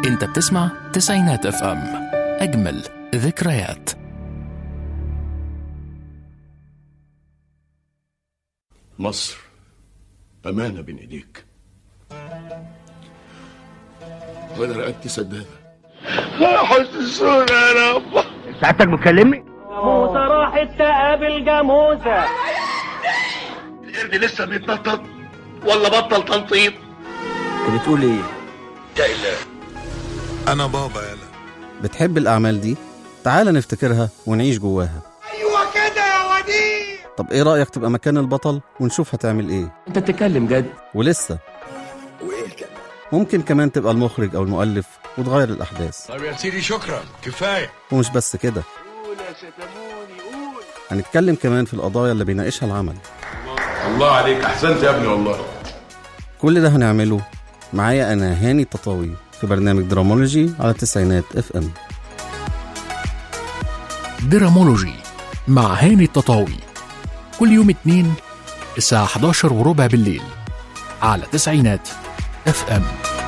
انت بتسمع تسعينات اف ام اجمل ذكريات مصر أمانة بين إيديك وأنا رقبتي سدادة حسسونا يا رب سعادتك بتكلمني؟ موسى راحت تقابل جاموسة القرد لسه بيتنطط ولا بطل تنطيط انت بتقول ايه؟ انا بابا يلا بتحب الأعمال دي؟ تعال نفتكرها ونعيش جواها أيوة كده يا وديع طب إيه رأيك تبقى مكان البطل ونشوف هتعمل إيه؟ انت بتتكلم جد ولسه ممكن كمان تبقى المخرج أو المؤلف وتغير الأحداث طب يا سيدي شكرا كفايه ومش بس كده هنتكلم كمان في القضايا اللي بيناقشها العمل الله عليك أحسنت يا ابني والله كل ده هنعمله معايا أنا هاني التطاوي في برنامج درامولوجي على التسعينات اف ام درامولوجي مع هاني التطاوي كل يوم اتنين الساعة 11 وربع بالليل على تسعينات اف ام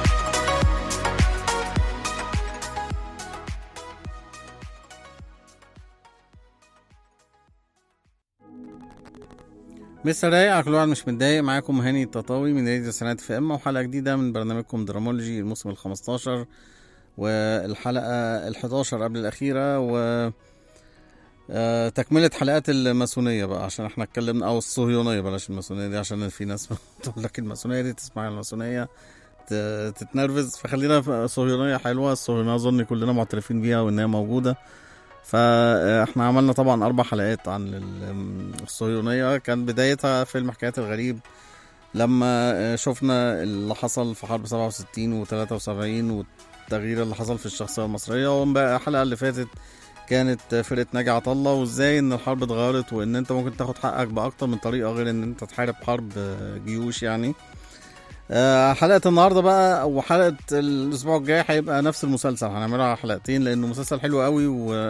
مستر رايق على كل واحد مش متضايق معاكم هاني التطاوي من راديو سنات في ام وحلقه جديده من برنامجكم درامولوجي الموسم ال 15 والحلقه ال 11 قبل الاخيره و آه، تكمله حلقات الماسونيه بقى عشان احنا اتكلمنا او الصهيونيه بلاش الماسونيه دي عشان في ناس تقول لك الماسونيه دي تسمع الماسونيه ت- تتنرفز فخلينا في صهيونيه حلوه الصهيونيه اظن كلنا معترفين بيها وانها موجوده فاحنا عملنا طبعا اربع حلقات عن ال- الصهيونيه كان بدايتها فيلم حكايه الغريب لما شفنا اللي حصل في حرب 67 و73 والتغيير اللي حصل في الشخصيه المصريه وبقى الحلقه اللي فاتت كانت فرقه ناجي عطا الله وازاي ان الحرب اتغيرت وان انت ممكن تاخد حقك باكتر من طريقه غير ان انت تحارب حرب جيوش يعني آه، حلقه النهارده بقى وحلقه الاسبوع الجاي هيبقى نفس المسلسل هنعملها على حلقتين لانه مسلسل حلو قوي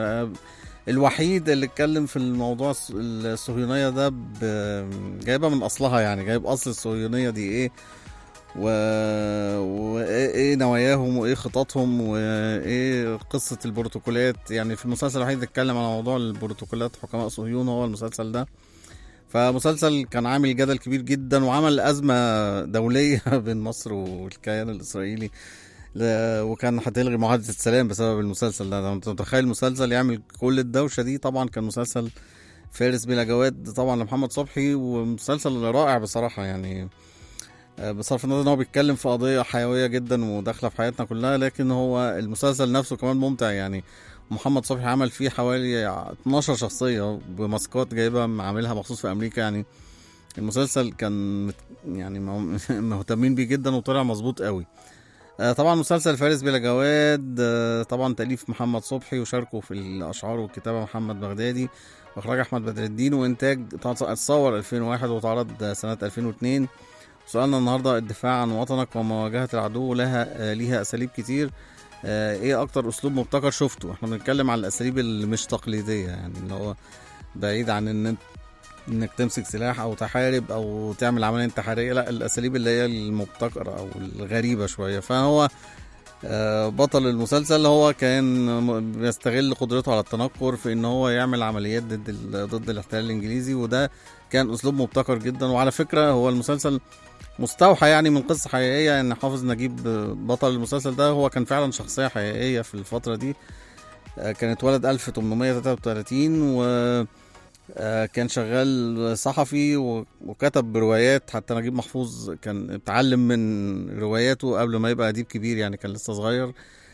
والوحيد اللي اتكلم في الموضوع الص- الصهيونيه ده ب- جايبها من اصلها يعني جايب اصل الصهيونيه دي ايه و... وايه إيه نواياهم وايه خططهم وايه قصه البروتوكولات يعني في المسلسل الوحيد اللي اتكلم عن موضوع البروتوكولات حكماء صهيون هو المسلسل ده فمسلسل كان عامل جدل كبير جدا وعمل أزمة دولية بين مصر والكيان الإسرائيلي ل- وكان هتلغي معاهدة السلام بسبب المسلسل ده انت متخيل المسلسل يعمل كل الدوشة دي طبعا كان مسلسل فارس بلا جواد طبعا لمحمد صبحي ومسلسل رائع بصراحة يعني آه، بصرف النظر ان هو بيتكلم في قضية حيوية جدا وداخلة في حياتنا كلها لكن هو المسلسل نفسه كمان ممتع يعني محمد صبحي عمل فيه حوالي 12 شخصية بماسكات جايبها عاملها مخصوص في أمريكا يعني المسلسل كان مت- يعني مه- مهتمين بيه جدا وطلع مظبوط قوي آه، طبعا مسلسل فارس بلا جواد آه، طبعا تأليف محمد صبحي وشاركه في الأشعار والكتابة محمد بغدادي وإخراج أحمد بدر الدين وإنتاج اتصور 2001 واتعرض سنة 2002 سؤالنا النهارده الدفاع عن وطنك ومواجهة العدو لها آه، ليها أساليب كتير آه، ايه اكتر اسلوب مبتكر شفته احنا بنتكلم عن الاساليب اللي مش تقليديه يعني اللي هو بعيد عن ان انت انك تمسك سلاح او تحارب او تعمل عمليه انتحاريه لا الاساليب اللي هي المبتكره او الغريبه شويه فهو آه، بطل المسلسل هو كان م- بيستغل قدرته على التنكر في ان هو يعمل عمليات ضد ال- ضد الاحتلال الانجليزي وده كان اسلوب مبتكر جدا وعلى فكره هو المسلسل مستوحى يعني من قصه حقيقيه ان حافظ نجيب بطل المسلسل ده هو كان فعلا شخصيه حقيقيه في الفتره دي آه، كان اتولد 1833 و آه، كان شغال صحفي و- وكتب روايات حتى نجيب محفوظ كان اتعلم من رواياته قبل ما يبقى اديب كبير يعني كان لسه صغير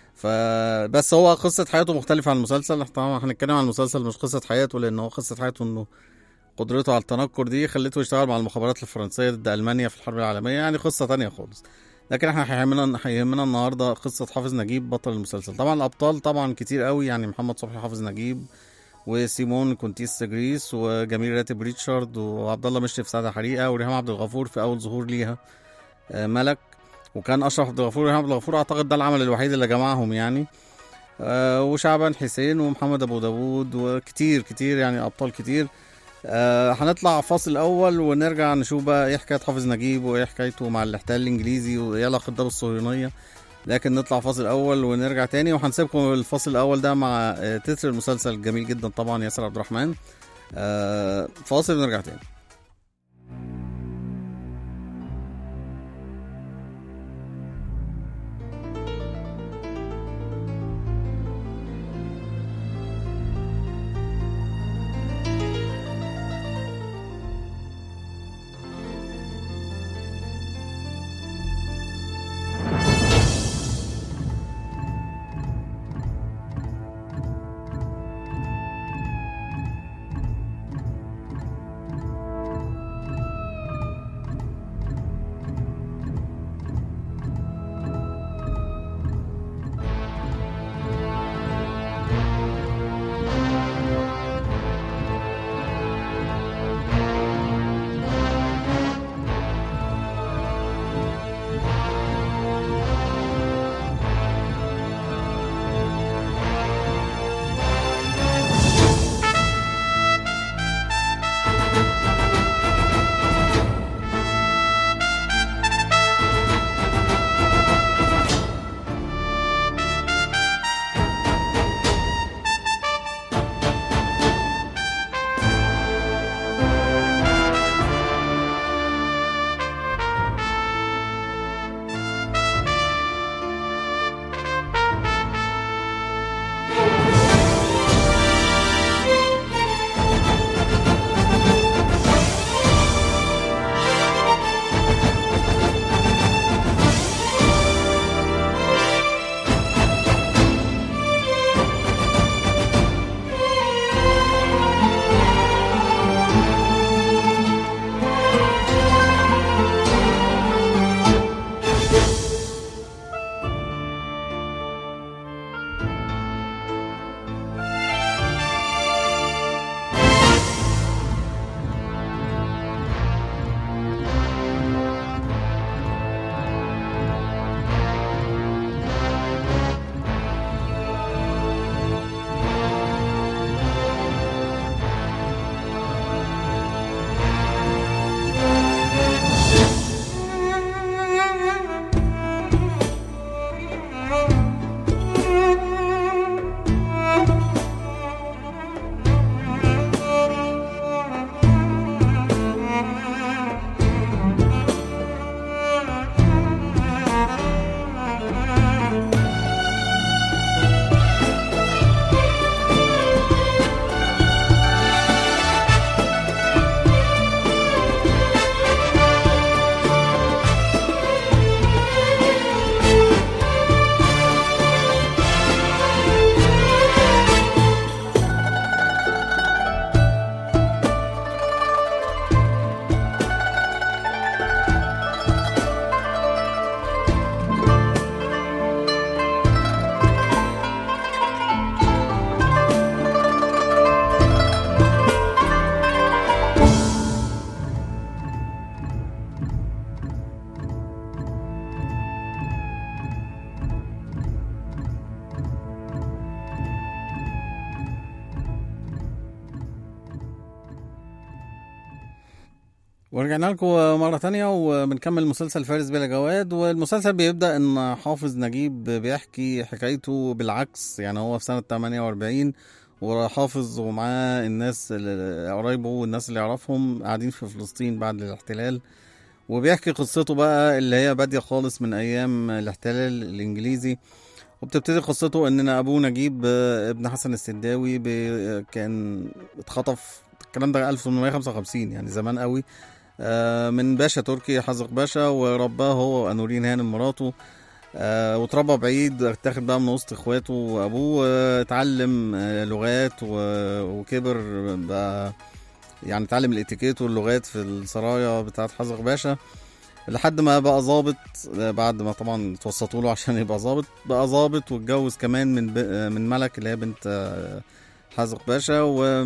فبس هو قصة حياته مختلفة عن المسلسل احنا طبعا هنتكلم عن المسلسل مش قصة حياته لأن هو قصة حياته إنه قدرته على التنكر دي خلته يشتغل مع المخابرات الفرنسية ضد ألمانيا في الحرب العالمية يعني قصة تانية خالص لكن احنا هيهمنا هيهمنا النهارده قصة حافظ نجيب بطل المسلسل طبعا الأبطال طبعا كتير قوي يعني محمد صبحي حافظ نجيب وسيمون كونتيس جريس وجميل راتب ريتشارد وعبد الله مشرف سعد حريقه وريهام عبد الغفور في اول ظهور ليها آه، ملك وكان اشرف عبد الغفور وريهام عبد الغفور اعتقد ده العمل الوحيد اللي جمعهم يعني آه، وشعبان حسين ومحمد ابو داوود وكتير كتير يعني ابطال كتير آه هنطلع فاصل اول ونرجع نشوف بقى ايه حكايه حافظ نجيب وايه حكايته مع الاحتلال الانجليزي وايه علاقه ده بالصهيونيه لكن نطلع فاصل اول ونرجع تاني وهنسيبكم الفاصل الاول ده مع آه، تتر المسلسل الجميل جدا طبعا ياسر عبد الرحمن آه، فاصل ونرجع تاني ورجعنا لكم مرة تانية وبنكمل مسلسل فارس بلا جواد والمسلسل بيبدأ إن حافظ نجيب بيحكي حكايته بالعكس يعني هو في سنة 48 وحافظ ومعاه الناس اللي- قرايبه والناس اللي يعرفهم قاعدين في فلسطين بعد الاحتلال وبيحكي قصته بقى اللي هي بادية خالص من أيام الاحتلال الإنجليزي وبتبتدي قصته ان ابوه نجيب آه، ابن حسن السداوي بي- كان اتخطف الكلام ده 1855 يعني زمان قوي آه، من باشا تركي حزق باشا ورباه هو وانورين هانم مراته آه، واتربى بعيد اتاخد بقى من وسط اخواته وابوه آه، اتعلم آه، لغات و- وكبر بقى يعني اتعلم الاتيكيت واللغات في السرايا بتاعت حزق باشا لحد ما بقى ظابط آه، بعد ما طبعا توسطوا له عشان يبقى ظابط بقى ظابط واتجوز كمان من ب... آه، من ملك اللي هي بنت آه، حزق باشا و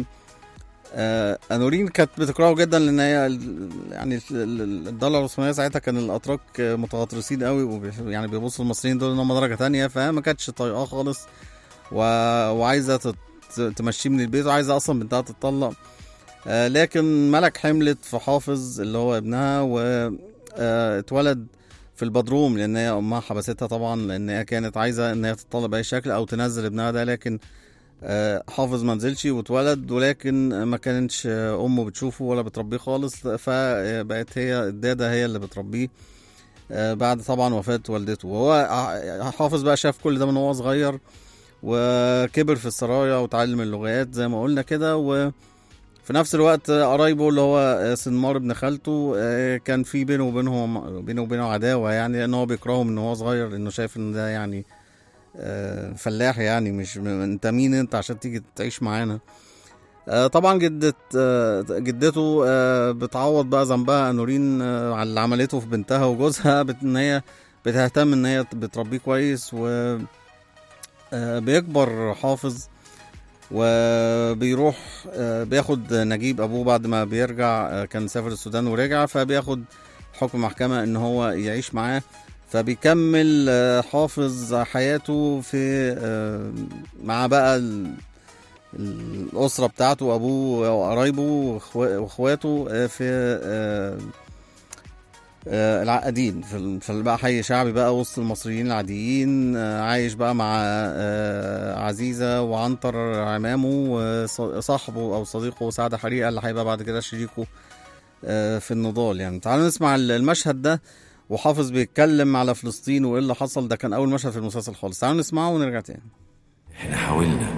آه، انورين كانت بتكرهه جدا لان هي ال- يعني ال- ال- الدوله العثمانيه ساعتها كان الاتراك آه، متغطرسين قوي وبيح- يعني بيبصوا المصريين دول ان هم درجه تانية فما كانتش طايقاه خالص و... وعايزه تت... تمشيه من البيت وعايزه اصلا بنتها تتطلق آه، لكن ملك حملت في حافظ اللي هو ابنها واتولد في البدروم لان هي امها حبستها طبعا لان هي كانت عايزه ان هي تطلب باي شكل او تنزل ابنها ده لكن آه، حافظ ما نزلش واتولد ولكن ما كانتش آه، امه بتشوفه ولا بتربيه خالص فبقت هي الداده هي اللي بتربيه آه، بعد طبعا وفاه والدته وهو ع- حافظ بقى شاف كل ده من وهو صغير وكبر في السرايا وتعلم اللغات زي ما قلنا كده و في نفس الوقت قرايبه اللي هو سنمار ابن خالته آه، كان في بينه وبينهم بينه وبينه عداوه يعني لان هو بيكرهه من هو صغير لانه شايف ان ده يعني آه، فلاح يعني مش م- انت مين انت عشان تيجي تعيش معانا آه، طبعا جدة آه، جدته آه، بتعوض بقى ذنبها نورين آه، على اللي عملته في بنتها وجوزها بت- ان هي بتهتم ان هي بتربيه كويس و آه، بيكبر حافظ وبيروح آه، بياخد نجيب ابوه بعد ما بيرجع آه، كان سافر السودان ورجع فبياخد حكم محكمة ان هو يعيش معاه فبيكمل آه، حافظ حياته في آه، مع بقى ال- الأسرة بتاعته أبوه وقرايبه وإخوا- وإخواته آه، في آه، آه، العقادين في ال- في بقى حي شعبي بقى وسط المصريين العاديين آه، عايش بقى مع آه، عزيزة وعنتر عمامه وصاحبه أو صديقه سعد حريقة اللي هيبقى بعد كده شريكه آه، في النضال يعني تعالوا نسمع ال- المشهد ده وحافظ بيتكلم على فلسطين وايه اللي حصل ده كان اول مشهد في المسلسل خالص تعالوا نسمعه ونرجع تاني احنا حاولنا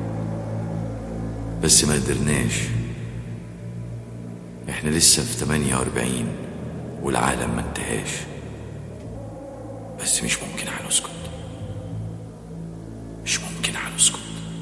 بس ما قدرناش احنا لسه في 48 والعالم ما انتهاش بس مش ممكن هنسكت مش ممكن هنسكت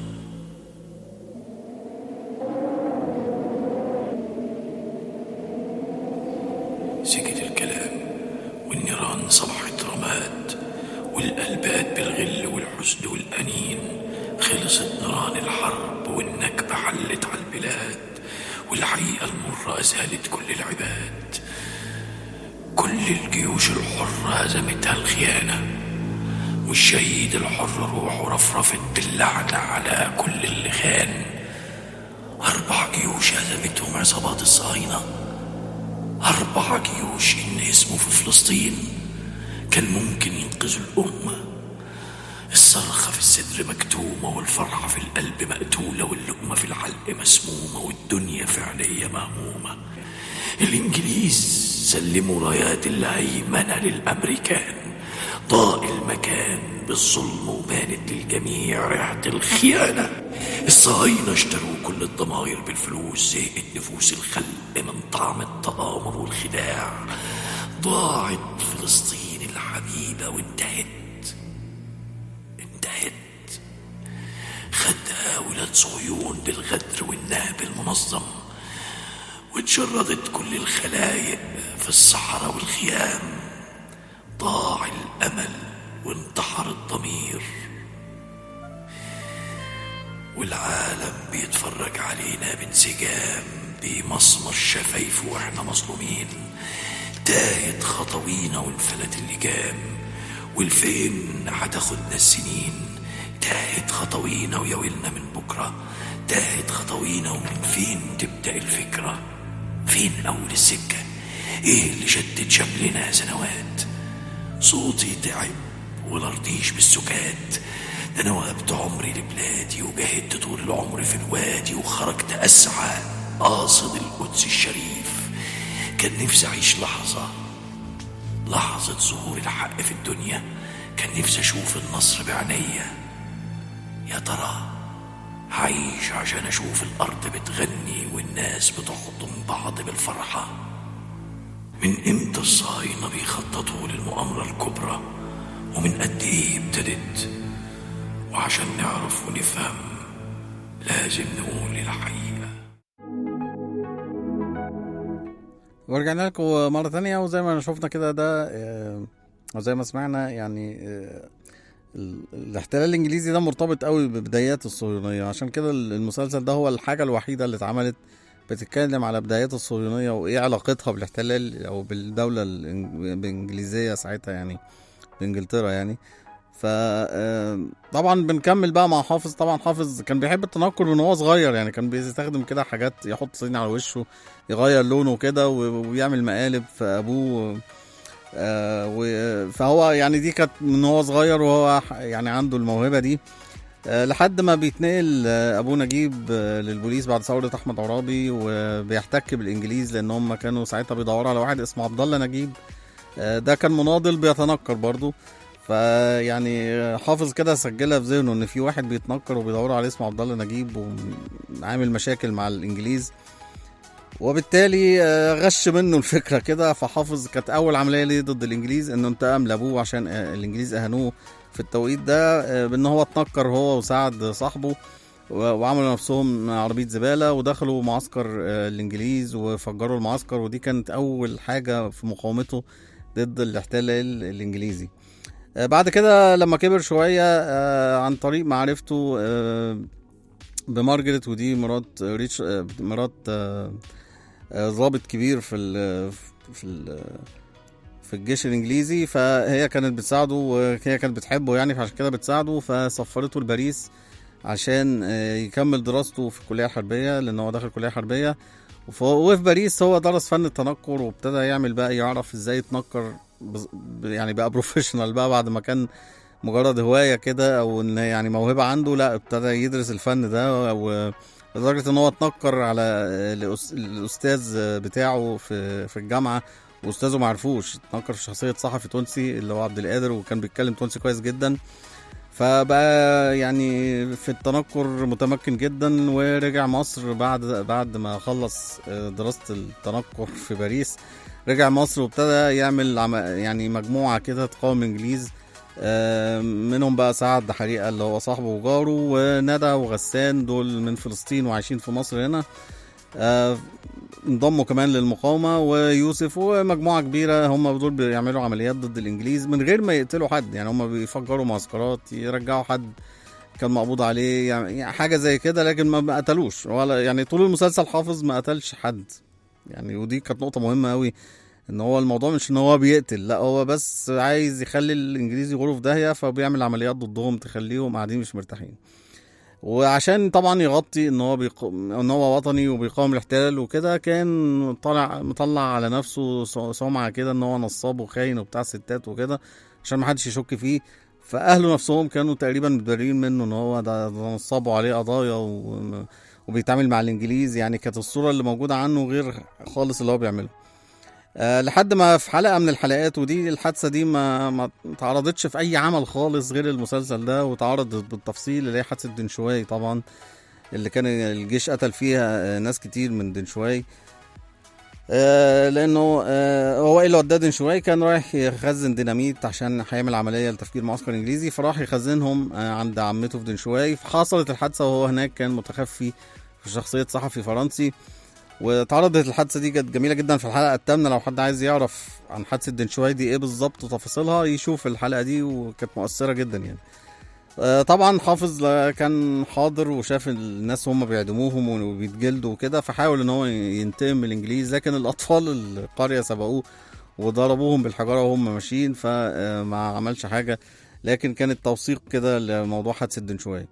سكت الكلام والنيران صبحت رماد والقلبات بالغل والحزن والأنين خلصت نيران الحرب والنكبة حلت على البلاد والحقيقة المرة أذهلت كل العباد كل الجيوش الحرة هزمتها الخيانة والشهيد الحر روحه رفرفت باللعنة على كل اللي خان أربع جيوش هزمتهم عصابات الصهاينة أربع جيوش إن اسمه في فلسطين كان ممكن ينقذوا الأمة الصرخة في الصدر مكتومة والفرحة في القلب مقتولة واللقمة في الحلق مسمومة والدنيا فعلية مهمومة الإنجليز سلموا رايات الهيمنة للأمريكان ضاء المكان بالظلم وبانت للجميع ريحة الخيانة الصهاينة اشتروا كل الضماير بالفلوس زهقت نفوس الخلق من طعم التآمر والخداع ضاعت فلسطين الحبيبة وانتهت انتهت خدها ولاد صهيون بالغدر والنهب المنظم واتشردت كل الخلايق في الصحراء والخيام ضاع الأمل وانتحر الضمير والعالم بيتفرج علينا بانسجام بمسمر شفايفه واحنا مظلومين تاهت خطوينا وانفلت اللجام والفين هتاخدنا السنين تاهت خطوينا وياولنا من بكرة تاهت خطوينا ومن فين تبدأ الفكرة فين أول السكة ايه اللي شتت شملنا سنوات صوتي تعب والارضيش بالسكات ده انا وهبت عمري لبلادي وجاهدت طول العمر في الوادي وخرجت اسعى قاصد القدس الشريف كان نفسي اعيش لحظه لحظه ظهور الحق في الدنيا كان نفسي اشوف النصر بعينيا يا ترى هعيش عشان اشوف الارض بتغني والناس بتحضن بعض بالفرحه من امتى الصهاينة بيخططوا للمؤامرة الكبرى ومن قد ايه ابتدت وعشان نعرف ونفهم لازم نقول الحقيقة ورجعنا لكم مرة تانية وزي ما شفنا كده ده آه، وزي ما سمعنا يعني آه، ال- الاحتلال الانجليزي ده مرتبط قوي ببدايات الصهيونية عشان كده ال- المسلسل ده هو الحاجة الوحيدة اللي اتعملت بتتكلم على بدايات الصهيونية وايه علاقتها بالاحتلال او بالدولة الإنج- الانجليزية ساعتها يعني بانجلترا يعني ف آه، طبعا بنكمل بقى مع حافظ طبعا حافظ كان بيحب التنكر من وهو صغير يعني كان بيستخدم كده حاجات يحط صين على وشه يغير لونه كده و- ويعمل مقالب في ابوه آه، و- آه، فهو يعني دي كانت من هو صغير وهو ح- يعني عنده الموهبه دي آه، لحد ما بيتنقل آه، ابو نجيب آه، للبوليس بعد ثوره احمد عرابي وبيحتك بالانجليز لان هم كانوا ساعتها بيدوروا على واحد اسمه عبد الله نجيب آه، ده كان مناضل بيتنكر برضه فيعني آه، حافظ كده سجلها في ذهنه ان في واحد بيتنكر وبيدوروا عليه اسمه عبد الله نجيب وعامل مشاكل مع الانجليز وبالتالي آه، غش منه الفكره كده فحافظ كانت اول عمليه ليه ضد الانجليز انه انتقم لابوه عشان آه، الانجليز اهانوه في التوقيت ده آه، بان هو اتنكر هو وسعد صاحبه و- وعملوا نفسهم عربيه زباله ودخلوا معسكر آه، الانجليز وفجروا المعسكر ودي كانت اول حاجه في مقاومته ضد الاحتلال الانجليزي آه، بعد كده لما كبر شويه آه، عن طريق معرفته آه، بمارجريت ودي مرات ريتش آه، مرات آه، آه، ضابط كبير في ال في ال في الجيش الانجليزي فهي كانت بتساعده وهي كانت بتحبه يعني فعشان كده بتساعده فسفرته لباريس عشان آه، يكمل دراسته في الكليه الحربيه لان هو داخل كليه حربيه وف- وفي باريس هو درس فن التنكر وابتدى يعمل بقى يعرف ازاي يتنكر بز- ب- يعني بقى بروفيشنال بقى بعد ما كان مجرد هوايه كده او ان يعني موهبه عنده لا ابتدى يدرس الفن ده و لدرجه ان هو اتنكر على الأس- الاستاذ بتاعه في في الجامعه واستاذه ما عرفوش اتنكر في شخصيه صحفي تونسي اللي هو عبد القادر وكان بيتكلم تونسي كويس جدا فبقى يعني في التنكر متمكن جدا ورجع مصر بعد بعد ما خلص دراسه التنكر في باريس رجع مصر وابتدى يعمل عم- يعني مجموعه كده تقاوم الانجليز آه، منهم بقى سعد حريقه اللي هو صاحبه وجاره وندى وغسان دول من فلسطين وعايشين في مصر هنا آه، انضموا كمان للمقاومه ويوسف ومجموعه كبيره هم دول بيعملوا عمليات ضد الانجليز من غير ما يقتلوا حد يعني هم بيفجروا معسكرات يرجعوا حد كان مقبوض عليه يعني حاجه زي كده لكن ما- ما قتلوش ولا يعني طول المسلسل حافظ ما قتلش حد يعني ودي كانت نقطه مهمه قوي ان هو الموضوع مش ان هو بيقتل لا هو بس عايز يخلي الانجليز يغوروا في داهيه فبيعمل عمليات ضدهم تخليهم قاعدين مش مرتاحين وعشان طبعا يغطي ان هو بيق... ان هو وطني وبيقاوم الاحتلال وكده كان طالع مطلع على نفسه س- سمعه كده ان هو نصاب وخاين وبتاع ستات وكده عشان ما حدش يشك فيه فاهله نفسهم كانوا تقريبا متبررين منه ان هو ده, ده نصابوا عليه قضايا و... وبيتعامل مع الانجليز يعني كانت الصوره اللي موجوده عنه غير خالص اللي هو بيعمله أه لحد ما في حلقه من الحلقات ودي الحادثه دي ما ما اتعرضتش في اي عمل خالص غير المسلسل ده واتعرضت بالتفصيل اللي هي حادثه دنشواي طبعا اللي كان الجيش قتل فيها آه، ناس كتير من دنشواي آه لانه آه هو ايه اللي وداه دنشواي كان رايح يخزن ديناميت عشان هيعمل عمليه لتفجير معسكر انجليزي فراح يخزنهم آه عند عمته في دنشواي فحصلت الحادثه وهو هناك كان متخفي في شخصيه صحفي فرنسي واتعرضت الحادثه دي كانت جميله جدا في الحلقه الثامنه لو حد عايز يعرف عن حادثه دنشواي دي ايه بالظبط وتفاصيلها يشوف الحلقه دي وكانت مؤثره جدا يعني آه، طبعا حافظ لا- كان حاضر وشاف الناس هم بيعدموهم وبيتجلدوا وكده فحاول ان هو ينتقم من الانجليز لكن الاطفال القريه سبقوه وضربوهم بالحجاره وهم ماشيين فما عملش حاجه لكن كانت توثيق كده لموضوع حادثه دنشواي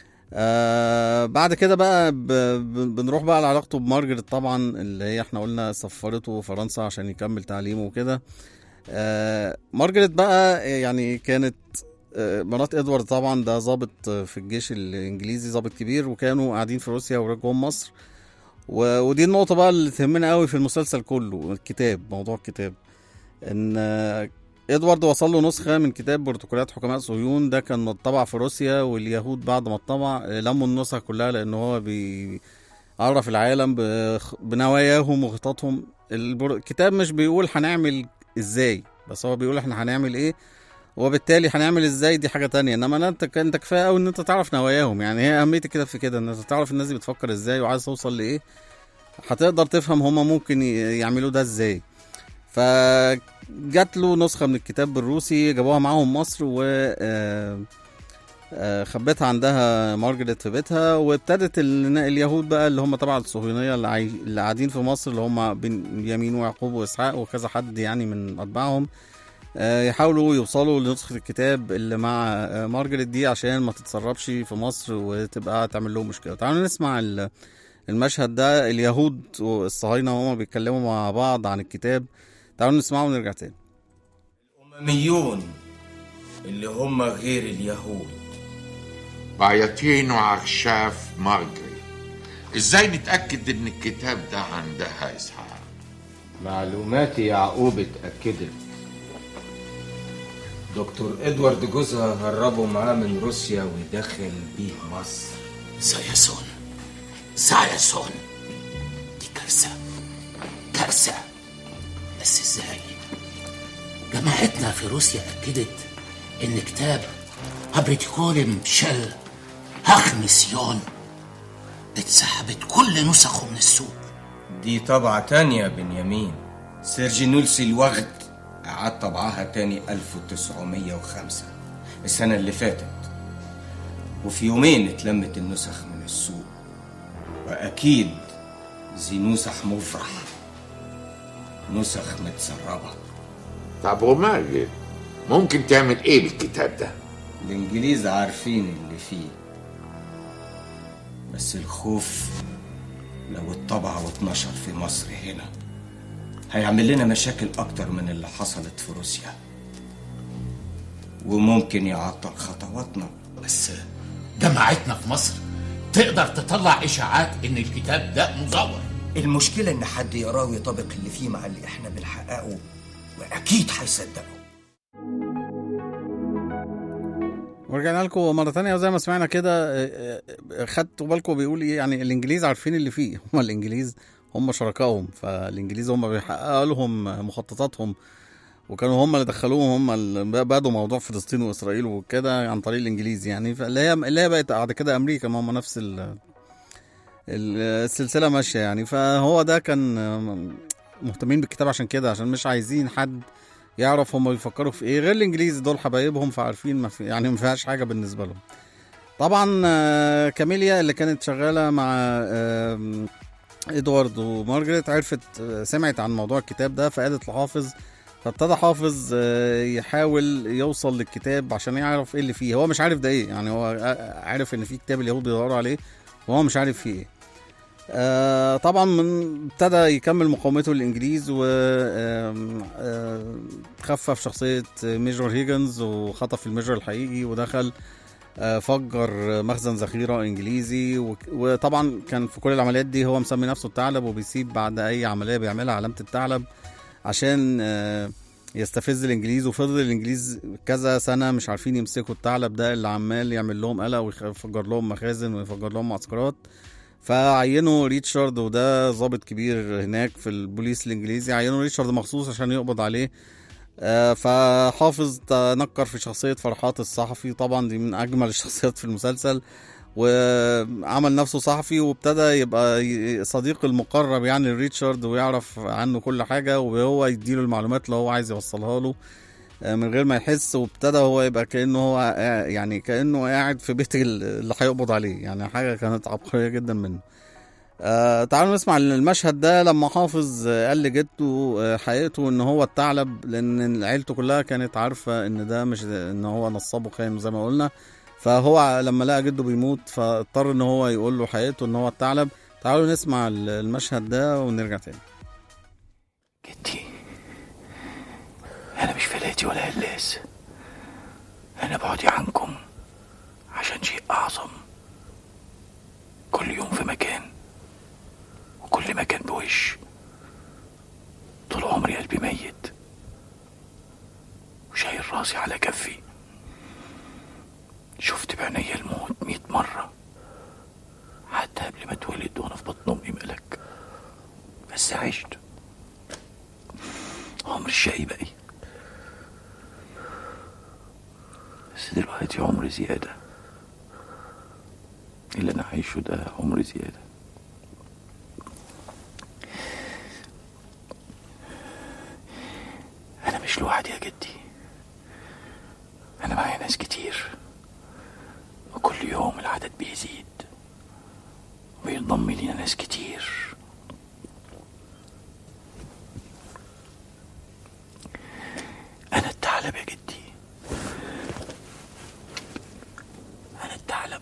آه بعد كده بقى ب... ب... بنروح بقى على علاقته بمارجريت طبعا اللي هي احنا قلنا سفرته فرنسا عشان يكمل تعليمه وكده آه مارجريت بقى يعني كانت آه، مرات ادوارد طبعا ده ضابط آه، في الجيش الانجليزي ضابط كبير وكانوا قاعدين في روسيا ورجعوا مصر و... ودي النقطة بقى اللي تهمنا قوي في المسلسل كله الكتاب موضوع الكتاب ان آه، ادوارد وصل له نسخة من كتاب بروتوكولات حكماء صهيون ده كان مطبع في روسيا واليهود بعد ما اتطبع آه، لموا النسخ كلها لان هو بيعرف العالم بخ- بنواياهم وخططهم البر- الكتاب مش بيقول هنعمل ازاي بس هو بيقول احنا هنعمل ايه وبالتالي هنعمل ازاي دي حاجه تانية انما أنا- انت انت كفايه قوي ان انت تعرف نواياهم يعني هي اهميه الكتاب في كده ان انت تعرف الناس دي بتفكر ازاي وعايز توصل لايه هتقدر تفهم هما ممكن ي- يعملوا ده ازاي فجات له نسخه من الكتاب بالروسي جابوها معاهم مصر و آه، آه، خبتها عندها مارجريت في بيتها وابتدت ال- اليهود بقى اللي هم تبع الصهيونيه اللي, عاي... اللي قاعدين في مصر اللي هم بنيامين ويعقوب واسحاق وكذا حد يعني من اتباعهم آه، يحاولوا يوصلوا لنسخة الكتاب اللي مع آه، مارجريت دي عشان ما تتسربش في مصر وتبقى تعمل لهم مشكلة تعالوا نسمع ال- المشهد ده اليهود والصهاينة وهما بيتكلموا مع بعض عن الكتاب تعالوا نسمعه ونرجع تاني أمميون اللي هم غير اليهود بعيطين وعرشاف مارجري ازاي نتأكد ان الكتاب ده عندها اسحاق معلومات يعقوب اتأكدت دكتور ادوارد جوزها هربه معاه من روسيا ودخل بيه مصر سايسون سايسون دي كارثة كارثة بس ازاي جماعتنا في روسيا أكدت إن كتاب أبريتيكولم شل هخمسيون اتسحبت كل نسخه من السوق دي طبعة تانية يا بنيامين سيرجينولسي الوغد أعاد طبعها تاني 1905 السنة اللي فاتت وفي يومين اتلمت النسخ من السوق وأكيد زي نسخ مفرح نسخ متسربة طب وماجد ممكن تعمل ايه بالكتاب ده الإنجليز عارفين اللي فيه بس الخوف لو اتطبع واتنشر في مصر هنا هيعمل لنا مشاكل أكتر من اللي حصلت في روسيا وممكن يعطل خطواتنا بس جماعتنا في مصر تقدر تطلع إشاعات إن الكتاب ده مزور المشكلة إن حد يقراه ويطابق اللي فيه مع اللي إحنا بنحققه وأكيد هيصدقه ورجعنا لكم مرة تانية وزي ما سمعنا كده آه، آه، خدتوا بالكم بيقول ايه يعني الانجليز عارفين اللي فيه هم الانجليز هم شركائهم فالانجليز هم بيحققوا لهم مخططاتهم وكانوا هم اللي دخلوهم هم اللي بدوا موضوع فلسطين واسرائيل وكده عن طريق الانجليز يعني فاللي هي اللي هي بقت بعد كده امريكا ما هم نفس ال ال- السلسله ماشيه يعني فهو ده كان آه، مهتمين بالكتاب عشان كده عشان مش عايزين حد يعرف هم بيفكروا في ايه غير الانجليز دول حبايبهم فعارفين ما في يعني ما فيهاش حاجه بالنسبه لهم طبعا آه، كاميليا اللي كانت شغاله مع آم، ادوارد ومارجريت عرفت آه، سمعت عن موضوع الكتاب ده فقالت لحافظ فابتدى حافظ آه، يحاول يوصل للكتاب عشان يعرف ايه اللي فيه هو مش عارف ده ايه يعني هو آه، عارف ان في كتاب اليهود بيدوروا عليه وهو مش عارف فيه ايه آه طبعا من ابتدى يكمل مقاومته للانجليز و آم، آه، خفف شخصيه ميجور هيجنز وخطف الميجور الحقيقي ودخل آه، فجر مخزن ذخيره انجليزي وك- وطبعا كان في كل العمليات دي هو مسمي نفسه الثعلب وبيسيب بعد اي عمليه بيعملها علامه الثعلب عشان آه، يستفز الانجليز وفضل الانجليز كذا سنه مش عارفين يمسكوا الثعلب ده اللي عمال يعمل لهم قلق ويفجر لهم مخازن ويفجر لهم معسكرات فعينوا ريتشارد وده ضابط كبير هناك في البوليس الانجليزي عينوا ريتشارد مخصوص عشان يقبض عليه آه، فحافظ تنكر في شخصية فرحات الصحفي طبعا دي من أجمل الشخصيات في المسلسل وعمل نفسه صحفي وابتدى يبقى ي- صديق المقرب يعني لريتشارد ويعرف عنه كل حاجة وهو يديله المعلومات اللي هو عايز يوصلها له آه، من غير ما يحس وابتدى هو يبقى كأنه هو قاعد- يعني كأنه قاعد في بيت ال- اللي هيقبض عليه يعني حاجة كانت عبقرية جدا منه آه تعالوا نسمع المشهد ده لما حافظ آه، قال لجدته آه، حقيقته ان هو الثعلب لان عيلته كلها كانت عارفه ان ده مش ان هو نصاب وخاين زي ما قلنا فهو لما لقى جده بيموت فاضطر ان هو يقول له حقيقته ان هو الثعلب تعالوا نسمع ال- المشهد ده ونرجع تاني أنا مش فلاتي ولا هلاس أنا بعدي عنكم عشان شيء أعظم كل يوم في مكان وكل مكان بوش طول عمري قلبي ميت وشايل راسي على كفي شفت بعينيا الموت ميت مرة حتى قبل ما اتولد وانا في بطن امي ملك بس عشت عمر الشقي بقي بس دلوقتي عمر زيادة اللي أنا عايشه ده عمر زيادة أنا مش لوحدي يا جدي أنا معايا ناس كتير وكل يوم العدد بيزيد وبينضم لينا ناس كتير أنا الثعلب يا جدي أنا الثعلب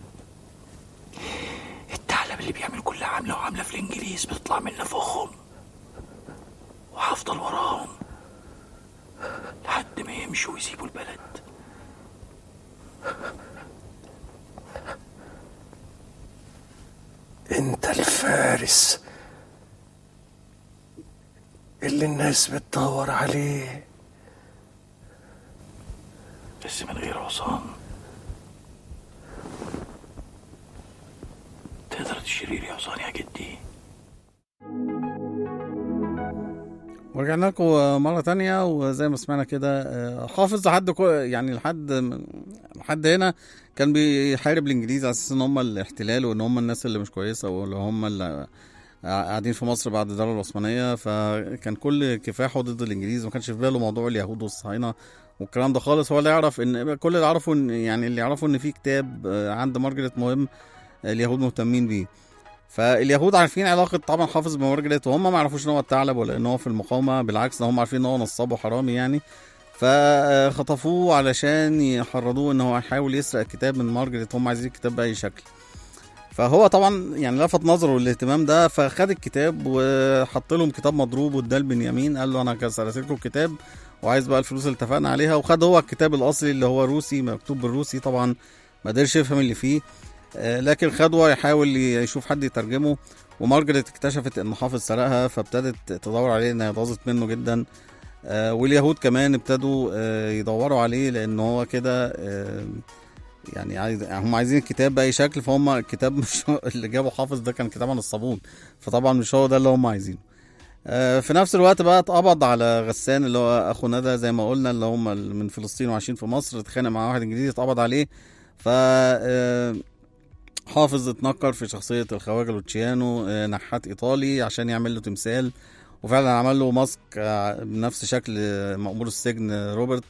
الثعلب اللي بيعمل كل عملة وعملة في الإنجليز بتطلع من نفوخهم وهفضل وراهم لحد ما يمشوا الفارس اللي الناس بتدور عليه بس من غير حصان تقدر تشتري لي حصان يا جدي ورجعنا لكم مرة تانية وزي ما سمعنا كده آه، حافظ لحد كو- يعني لحد لحد هنا كان بيحارب الانجليز على اساس ان هم الاحتلال وان هم الناس اللي مش كويسة واللي هم اللي قاعدين في مصر بعد الدولة العثمانية فكان كل كفاحه ضد الانجليز ما كانش في باله موضوع اليهود والصهاينة والكلام ده خالص هو اللي يعرف ان كل اللي يعرفه ان يعني اللي يعرفه ان في كتاب آه، عند مارجريت مهم اليهود مهتمين بيه فاليهود عارفين علاقه طبعا حافظ بمارجريت وهم ما يعرفوش ان هو الثعلب ولا ان هو في المقاومه بالعكس ده هم عارفين ان هو نصاب وحرامي يعني فخطفوه علشان يحرضوه ان هو يحاول يسرق الكتاب من مارجريت هم عايزين الكتاب باي شكل فهو طبعا يعني لفت نظره الاهتمام ده فخد الكتاب وحط لهم كتاب مضروب واداه لبنيامين قال له انا كسرت لكم الكتاب وعايز بقى الفلوس اللي اتفقنا عليها وخد هو الكتاب الاصلي اللي هو روسي مكتوب بالروسي طبعا ما قدرش يفهم اللي فيه آه، لكن خدوه يحاول يشوف حد يترجمه ومارجريت اكتشفت ان حافظ سرقها فابتدت تدور عليه انها باظت منه جدا آه، واليهود كمان ابتدوا آه، يدوروا عليه لان هو كده آه، يعني عايز هم عايزين الكتاب باي شكل فهم الكتاب مش هو- اللي جابه حافظ ده كان كتاب عن الصابون فطبعا مش هو ده اللي هم عايزينه آه، في نفس الوقت بقى اتقبض على غسان اللي هو اخو ندى زي ما قلنا اللي هم من فلسطين وعايشين في مصر اتخانق مع واحد انجليزي اتقبض عليه ف آه، حافظ اتنكر في شخصية الخواجة لوتشيانو آه، نحات إيطالي عشان يعمل له تمثال وفعلا عمل له ماسك آه، بنفس شكل آه، مأمور السجن آه، روبرت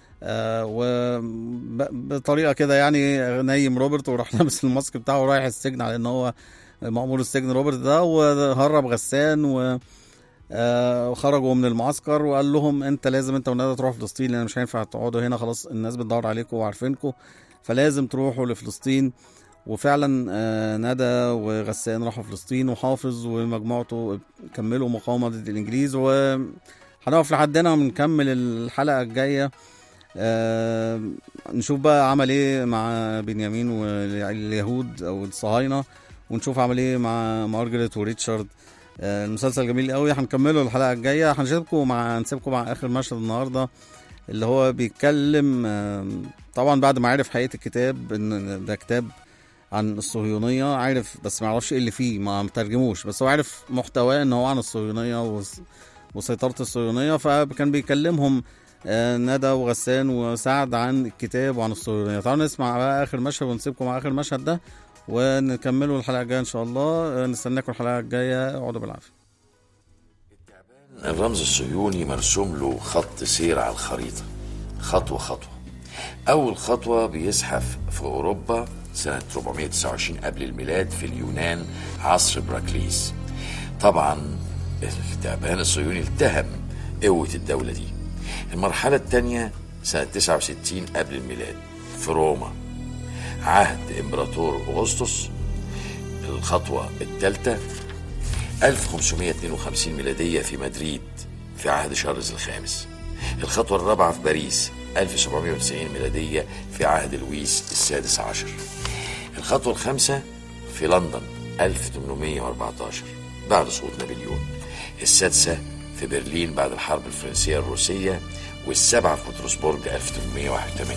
وبطريقة كده يعني نيم روبرت وراح لابس الماسك بتاعه ورايح السجن على ان هو مأمور السجن روبرت ده وهرب غسان و آه، وخرجوا من المعسكر وقال لهم انت لازم انت وندى تروحوا فلسطين لان مش هينفع تقعدوا هنا خلاص الناس بتدور عليكم وعارفينكم فلازم تروحوا لفلسطين وفعلا آه، ندى وغسان راحوا فلسطين وحافظ ومجموعته كملوا مقاومة ضد الإنجليز وهنقف لحد هنا ونكمل الحلقة الجاية آه، نشوف بقى عمل ايه مع بنيامين واليهود او الصهاينة ونشوف عمل ايه مع مارجريت وريتشارد آه، المسلسل جميل قوي هنكمله الحلقة الجاية هنسيبكم مع هنسيبكم مع آخر مشهد النهاردة اللي هو بيتكلم آه، طبعا بعد ما عرف حقيقة الكتاب ان ده كتاب عن الصهيونية عارف بس ما يعرفش ايه اللي فيه ما مترجموش بس هو عارف محتواه ان هو عن الصهيونية وس- وسيطرة الصهيونية فكان بيكلمهم آه، ندى وغسان وسعد عن الكتاب وعن الصهيونية تعالوا نسمع بقى آخر مشهد ونسيبكم مع آخر مشهد ده ونكمله الحلقة الجاية إن شاء الله آه، نستناكم الحلقة الجاية اقعدوا بالعافية الرمز الصهيوني مرسوم له خط سير على الخريطة خطوة خطوة أول خطوة بيزحف في أوروبا سنة 429 قبل الميلاد في اليونان عصر براكليس طبعا التعبان الصهيوني التهم قوة الدولة دي المرحلة الثانية سنة 69 قبل الميلاد في روما عهد إمبراطور أغسطس الخطوة الثالثة 1552 ميلادية في مدريد في عهد شارلز الخامس الخطوة الرابعة في باريس 1790 ميلادية في عهد لويس السادس عشر الخطوة الخامسة في لندن 1814 بعد سقوط نابليون السادسة في برلين بعد الحرب الفرنسية الروسية والسابعة في بطرسبورج 1881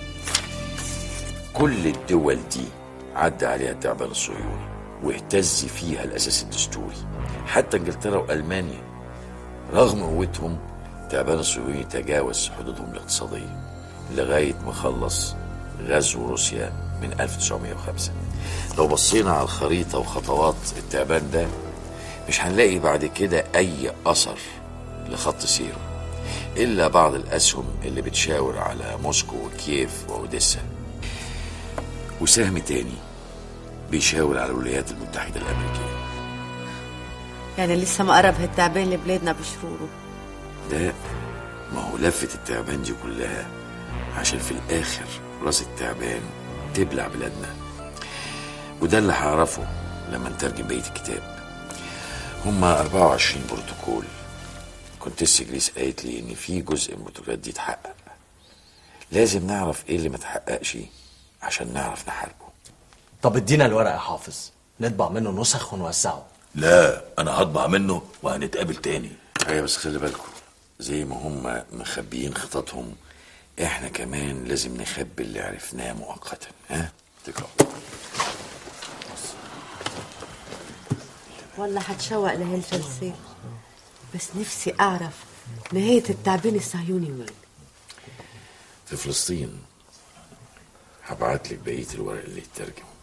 كل الدول دي عدى عليها التعبان الصهيوني واهتز فيها الأساس الدستوري حتى انجلترا وألمانيا رغم قوتهم التعبان الصهيوني تجاوز حدودهم الاقتصادية لغاية ما خلص غزو روسيا من 1905 لو بصينا على الخريطة وخطوات التعبان ده مش هنلاقي بعد كده أي أثر لخط سيره إلا بعض الأسهم اللي بتشاور على موسكو وكييف وأوديسا وسهم تاني بيشاور على الولايات المتحدة الأمريكية يعني لسه ما قرب هالتعبان لبلادنا بشروره لا ما هو لفة التعبان دي كلها عشان في الآخر راس التعبان تبلع بلادنا وده اللي هعرفه لما نترجم بقية الكتاب هما 24 بروتوكول كونتيس جريس قالت لي إن في جزء من البروتوكولات دي اتحقق لازم نعرف إيه اللي ما اتحققش عشان نعرف نحاربه طب ادينا الورق يا حافظ نطبع منه نسخ ونوزعه لا انا هطبع منه وهنتقابل تاني ايوه بس خلي بالكم زي ما هم مخبيين خططهم احنا كمان لازم نخبي اللي عرفناه مؤقتا ها تقرأ والله هتشوق لهالجلسة بس نفسي أعرف نهاية التعبين الصهيوني وين في فلسطين هبعت لك بقيه الورق اللي يترجم